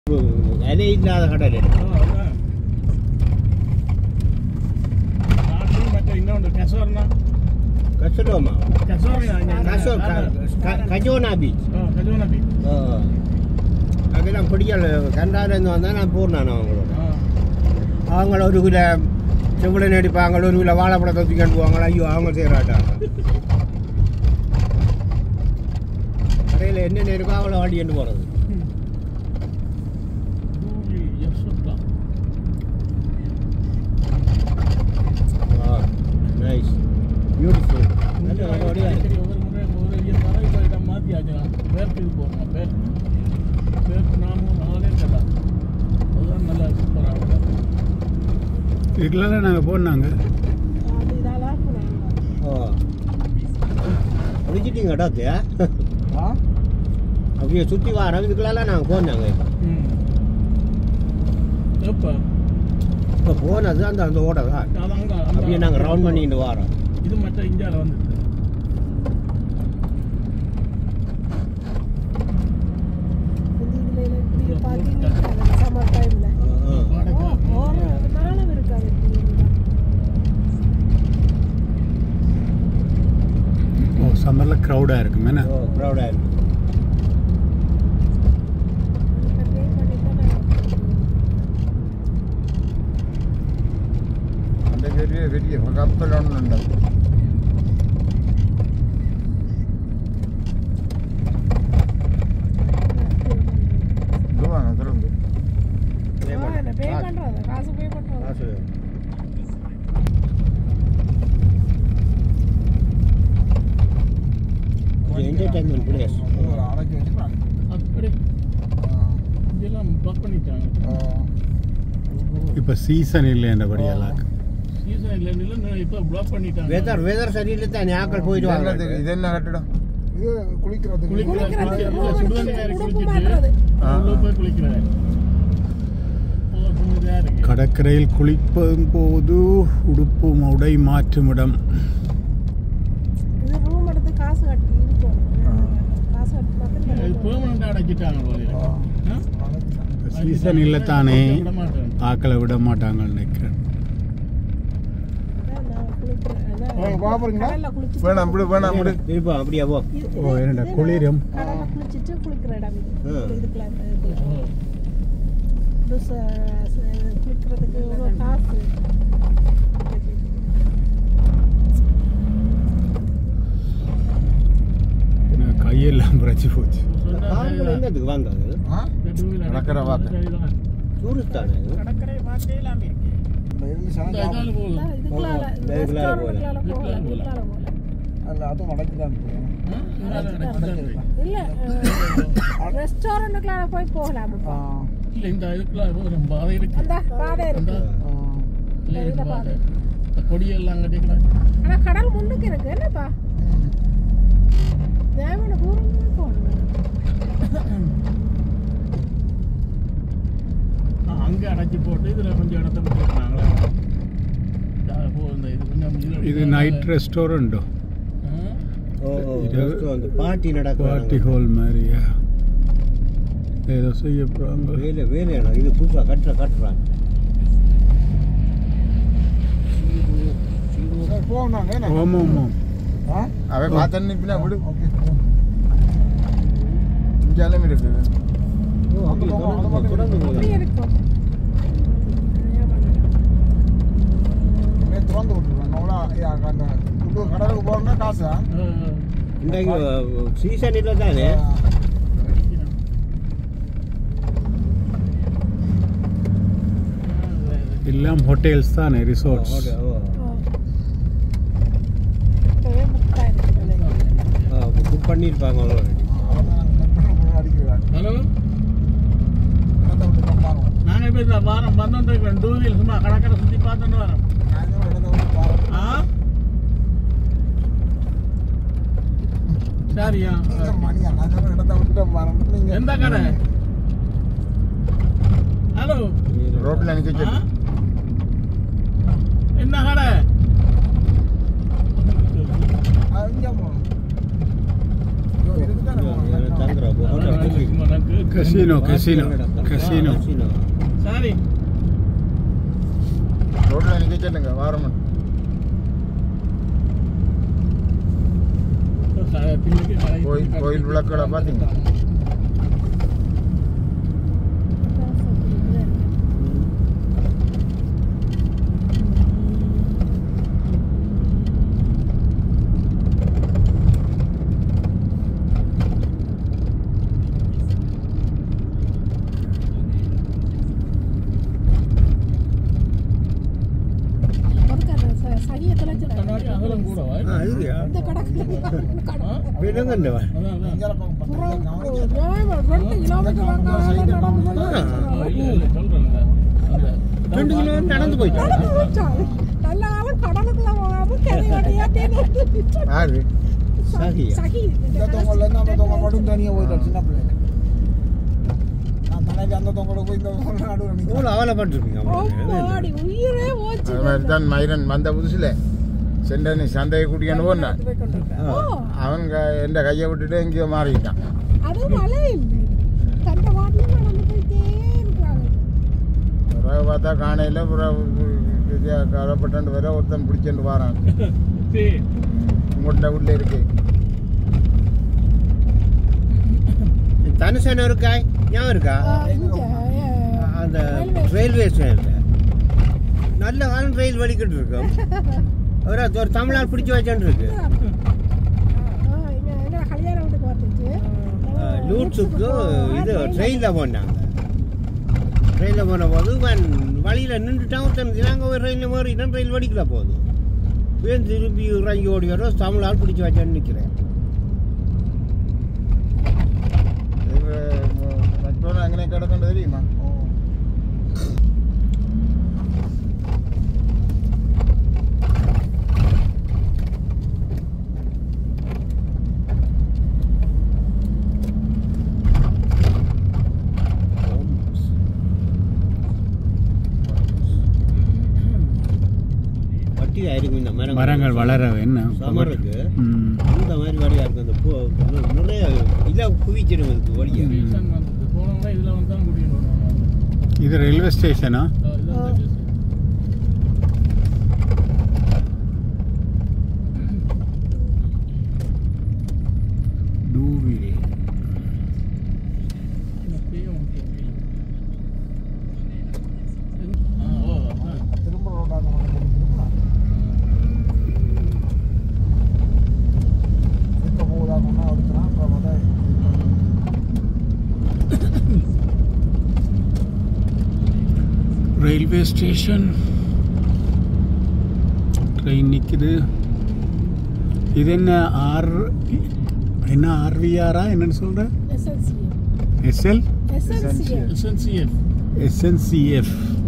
இலை இல்லாத கடல் இது. மற்ற இன்னொன்று கசோர்னா கசடோமா கசோர் கசோ க- கஜோனா பீச் கஜோனா பீச் ஓ. அங்கெல்லாம் பிடிக்கல கண்டாலேருந்து வந்தால் நான் போனான் அவங்களோட அவங்கள ஒரு கிலோ செவ்வளை நடிப்பாங்க ஒரு கிலோ வாழைப்பழத்தை தூக்கிட்டு போவாங்களா ஐயோ அவங்க செய்கிறாட்டாங்க கடையில் என்னென்ன இருக்கோ அவளை வாடிட்டு போகிறது நைஸ் பியூட்டிஃபுல் நல்ல வடிவாக இருக்கு ஒவ்வொரு முறை ஒவ்வொரு ஐயம் வர இப்போ இடம் மாற்றி ஆக்கலாம் பேருக்கு போகணும் பேர் பேருக்கு நாமும் நாளே கேட்டா அதுதான் நல்லா சூப்பராக இதுக்கெல்லாம் நாங்கள் போனாங்க ஓ முடிச்சிட்டீங்க இடத்தையா அப்படியே சுற்றி வரோம் இதுக்குள்ளெல்லாம் நாங்கள் போனாங்க இப்போ ம் எப்போ இப்போ போனது அந்த அந்த ஓட தான் அது அங்கே அப்படியே நாங்கள் ரவுண்ட் பண்ணிட்டு வரோம் இது மற்ற இந்தியாவில் வந்துருக்கு ஓ சம்மரில் க்ரௌடாக இருக்கும் என்ன ஓ க்ரௌடாக இருக்கு அந்த பெரிய பெரிய கப்பல் ஒன்று உண்டு இதுவாங்க திறந்து காசு என்டர்டைன்மெண்ட் பிளேஸ் ஒரு அடைச்சி வச்சுருக்காங்க அப்படி இதெல்லாம் பிளாக் பண்ணிட்டாங்க இப்போ சீசன் இல்லைன்றபடியெல்லாம் சீசன் இல்லைன்னு இப்போ பிளாக் பண்ணிட்டாங்க வெதர் வெதர் சரியில்லை தான் ஆக்கள் போயிட்டு இது வாங்க என்னது? இது என்ன கட்டிடம் இது குளிக்கிறதுக்கு குளிக்கிற குளிக்கிறது, குளிக்கிற இல்ல, சுடுதண்ணி வேற உடுப்பு குளிச்சிட்டு மாட்டுறது. உள்ள போய் குளிக்கிறேன் இதா இருக்கு கடற்கரையில் குளிப்பதும் போது உடுப்பு உடை மாற்றும் இடம் இது ரூம் எடுத்து காசு கட்டி இருக்கணும் காசு கட்டி இது மட்டும் பெர்மனண்டா அடைச்சிட்டாங்க போல ஆ? சீசன் இல்லை தானே விட மாட்டேன் ஆக்களை விட மாட்டாங்கன்னு நினைக்கிறேன் வாங்க, போக போறீங்களா? கடல்ல குளிச்சுட்டு வேணாம் விடு வேணாம் விடு திருப்பம் அப்படியே போ இது- ஓ இது- என்னடா இது குளிரும் கடல்ல குளிச்சிட்டு குளிக்கிற இடம் இது ஆ. இதுக்குள்ள இது- இது ச- ச- குளிக்கிறதுக்கு ஒரு காசு என்ன கையெல்லாம் பிரச்சு போச்சு காரணம் என்னத்துக்கு வந்தது ஆ? நடக்கிற வார்த்தை. டூரிஸ்ட் தானே இது கடற்கரை பார்த்தேலாமே இந்த இருந்து இந்த சாயங்காலம் இதால போகுது. இதுக்குள்ளால இந்த இதுக்குள்ளால போகல. ரெஸ்டாரண்ட்டுக்குள்ளால போகல இதுக்குள்ளால போகல. இதுக்குள்ளால போகல அல்ல அதுவும் அடைச்சுதான் போகணும். ஆ? இதால அடைச்சிட்டாங்க. இல்ல ரெஸ்டாரண்ட்டுக்குள்ளால போய் போகலாம் ஆ, இல்ல இந்த இதுக்குள்ள ஒரு பாதை இருக்கு அந்த பாதை அந்த இருக்கு ஆ. இல்ல, இது இந்த பாதை பாதை. இந்த கொடியெல்லாம் கட்டிக்கிறாங்க ஆனா கடல் முன்னுக்கு இருக்கு என்னப்பா தேவன தூரம் போகணும் ஆ, அங்க அடைச்சி போட்டு இதுல கொஞ்சம் இடத்த விட்டுருக்காங்க இந்த இது கொஞ்சம் இதுல- இது நைட் ரெஸ்டாரண்ட்டோ ஆ? ஓ ஓ இது- restaurant. பார்ட்டி பார்ட்டி நடக்கும் ஹால் மாதிரியா ஏதோ செய்ய போகிறாங்க வேலை வேலையானா இது புதுசாக கட்டுற கட்டுறாங்க சரி, போவோம் நாங்க, என்ன? ஆமாம் ஆமாம் ஆ? அவன் பார்த்தேன்னு இப்ப விடு இங்கேயும் இருக்குது ஓ அப்படி தொடர்ந்து தொடர்ந்து அப்படி போகுது. இருக்கும் நேற்று திறந்து விட்டுருவேன் அவ்வளோ அந்த உள்ளூர் கடலுக்கு போகணும்னா காசு ஆ, இன்றைக்கு சீசன் இல்லை தானே எல்லாம் ஹோட்டல்ஸ் தானே ரிசார்ட்ஸ் ஓ, ஓ. இப்பவே புக் ஆயிருக்கு ஆ, புக் பண்ணியிருப்பாங்க already. அடிக்கிறாங்க ஹலோ இடத்த விட்டு கம்பாங்க நாங்க இப்ப இந்த வாரம் வந்துட்டு இருக்கோம் டூ வீல் சும்மா கடற்கரை சுத்தி பார்த்துட்டு வரோம் நான் தான் இடத்த விட்டு பாருங்க ஆ சரியா மணியா நான் தான் இடத்த விட்டு பாருங்க நீங்க எந்த கடை ஹலோ ரோட்ல நிக்க ஆ? என்ன கடை இங்கே போகணும் இதுக்கு தானே போகணும் தங்குறோம் hotel booking. எனக்கு casino casino casino casino sorry ரோட்ல நிக்க சொல்லுங்க வாரமன் பின்னுக்கு கோயில் கோயில் விளக்குகளை பார்த்தீங்க கண்ணாடி அகலம் கூடவா ஆ இதுயா இந்த கணக்கு விலங்கண்டவா அதான் அதான் இங்கே பக்கம் புறம் பார்த்தீங்க ரெண்டு கிலோமீட்டர் ஆ, இல்ல இல்ல சொல்றேன்ல அந்த ரெண்டு கிலோ நடந்து போயிட்டாங்க நல்ல ஆளும் கடலுக்குள்ள போகாம கரை வழியாட்டே யாரு சகியா. சகி இந்த தொங்கல்ல இருந்து அந்த தொங்கல் மட்டும் தனியாக போயிட்டார் சின்ன பிள்ளைங்க நான் தலைக்கு அந்த தொங்கல போய் இந்த தொங்கல் நடுவில் நிற்கிறேன் எவ்வளோ அவலைப்பட்டிருப்பீங்க ஓடி உயிரே போச்சு அது மாதிரி தான் மயிரன் வந்த புதுசில் செண்டனி சந்தையை கூட்டிக்கணும் போனான் ஓ அவன் க- எந்த கையை விட்டுட்டு எங்கேயோ மாறிட்டான் அது மழை இல்லை தந்த வாட்டில நடந்து போயிட்டே இருக்கிறாங்க பிறகு பார்த்தா காணையில் பிறகு கவலைப்பட்டு வர ஒருத்தன் பிடிச்சிட்டு வரான் சரி உங்கள்கிட்ட உள்ள இருக்கு தனுசன் இருக்கா ஞாபகம் இருக்கா இங்க அந்த ரயில்வே ரயில்வே ஸ்டேஷன்ல நல்ல காலம் ரயில் வலிக்கிட்டு இருக்கும் ஒரு ஒரு தமிழால் பிடிச்சி வச்சுட்டு இருக்கு என்ன கல்யாண வீட்டுக்கு வந்துச்சு லூட்ஸுக்கு இது ட்ரெயினில் போனாங்க ட்ரெயினில் போன போது இவன் வழியில் நின்றுட்டான் ஒருத்தன் நாங்கள் ஒரு ரயிலில் மாறிட்டோம் ரயில் வடிக்கல போகுது இவன் திரும்பி இறங்கி ஓடி வர தமிழால் பிடிச்சி வச்சேன்னு நிற்கிறேன் மற்றவங்க எங்கே கிடக்கணும் தெரியுமா வட்டி ஆயிருக்கும் இந்த மரங்கள் மரங்கள் வளர என்ன சமருக்கு ம். இந்த மாதிரி வழியாக இருக்கும் அந்த பூ நிறைய இதாக குவிச்சிடும் இதுக்கு வழியாக ஸ்டேஷன் வந்தது போனோம்னா இதுல வந்து தான் கூட்டிட்டு வருவாங்க இது ரயில்வே ஸ்டேஷனா ஆ, இதுதான் ஸ்டேஷன் டூவில் ஆ ஓ அதான் திரும்ப ரோட்டாக திரும்ப இப்போ போகுதாக்கணும் அடுத்தனா அப்புறம் பார்த்தா ரயில்வே ஸ்டேஷன் ட்ரெயின் நிற்குது இது என்ன ஆர் என்ன ஆர்விஆரா என்னன்னு சொல்ற SLCF SL SLCF SNCF SNCF